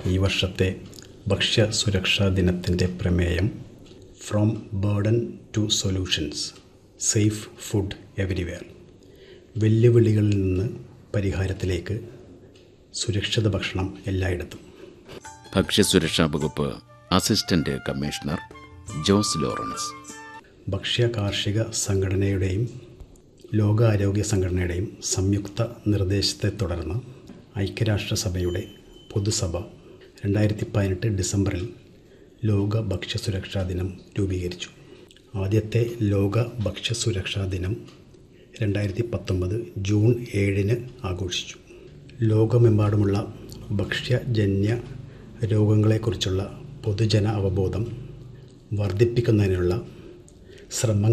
ഈ വർഷത്തെ ഭക്ഷ്യ സുരക്ഷാ ദിനത്തിൻ്റെ പ്രമേയം from burden to solutions safe food everywhere വെല്ലുവിളികളിൽ നിന്ന് പരിഹാരത്തിലേക്ക് സുരക്ഷിത ഭക്ഷണം എല്ലായിടത്തും ഭക്ഷ്യസുരക്ഷാ വകുപ്പ് അസിസ്റ്റന്റ് കമ്മീഷണർ ജോസ് ലോറൻസ് ഭക്ഷ്യ കാർഷിക സംഘടനയുടെയും ലോകാരോഗ്യ സംഘടനയുടെയും സംയുക്ത നിർദ്ദേശത്തെ തുടർന്ന് ഐക്യരാഷ്ട്രസഭയുടെ പൊതുസഭ രണ്ടായിരത്തി പതിനെട്ട് ഡിസംബറിൽ ലോക ഭക്ഷ്യസുരക്ഷാ ദിനം രൂപീകരിച്ചു ആദ്യത്തെ ലോക ഭക്ഷ്യസുരക്ഷാ ദിനം രണ്ടായിരത്തി പത്തൊമ്പത് ജൂൺ ഏഴിന് ആഘോഷിച്ചു ലോകമെമ്പാടുമുള്ള ഭക്ഷ്യജന്യ രോഗങ്ങളെക്കുറിച്ചുള്ള പൊതുജന അവബോധം വർദ്ധിപ്പിക്കുന്നതിനുള്ള ശ്രമങ്ങൾ